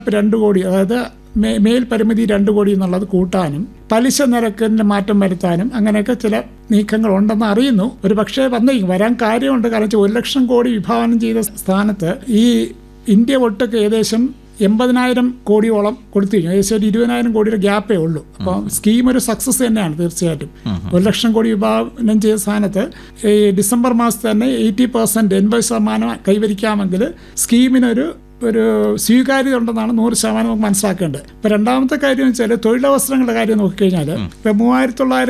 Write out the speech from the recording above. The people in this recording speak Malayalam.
രണ്ട് കോടി അതായത് മേ- മേൽ പരിമിതി രണ്ട് കോടി എന്നുള്ളത് കൂട്ടാനും പലിശ നിരക്കിന് മാറ്റം വരുത്താനും അങ്ങനെയൊക്കെ ചില നീക്കങ്ങൾ ഉണ്ടെന്ന് അറിയുന്നു ഒരു പക്ഷേ വന്നേക്കും വരാൻ കാര്യമുണ്ട് കാരണം വെച്ചാൽ ഒരു ലക്ഷം കോടി വിഭാവനം ചെയ്ത സ്ഥാനത്ത് ഈ ഇന്ത്യ ഒട്ടൊക്കെ ഏകദേശം എൺപതിനായിരം കോടിയോളം കൊടുത്തു കഴിഞ്ഞു ഏകദേശം ഒരു ഇരുപതിനായിരം കോടിയുടെ ഗ്യാപ്പേ ഉള്ളൂ അപ്പോൾ സ്കീം ഒരു സക്സസ് തന്നെയാണ് തീർച്ചയായിട്ടും ഒരു ലക്ഷം കോടി വിഭാവനം ചെയ്ത സ്ഥാനത്ത് ഈ ഡിസംബർ മാസത്ത് തന്നെ എയ്റ്റി പെർസെൻറ്റ് എൺപത് ശതമാനം കൈവരിക്കാമെങ്കിൽ സ്കീമിനൊരു ഒരു സ്വീകാര്യത ഉണ്ടെന്നാണ് നൂറ് ശതമാനം നമുക്ക് മനസ്സിലാക്കേണ്ടത് ഇപ്പം രണ്ടാമത്തെ കാര്യം വെച്ചാൽ തൊഴിലവസരങ്ങളുടെ കാര്യം നോക്കിക്കഴിഞ്ഞാൽ ഇപ്പം മൂവായിരത്തി തൊള്ളായിരം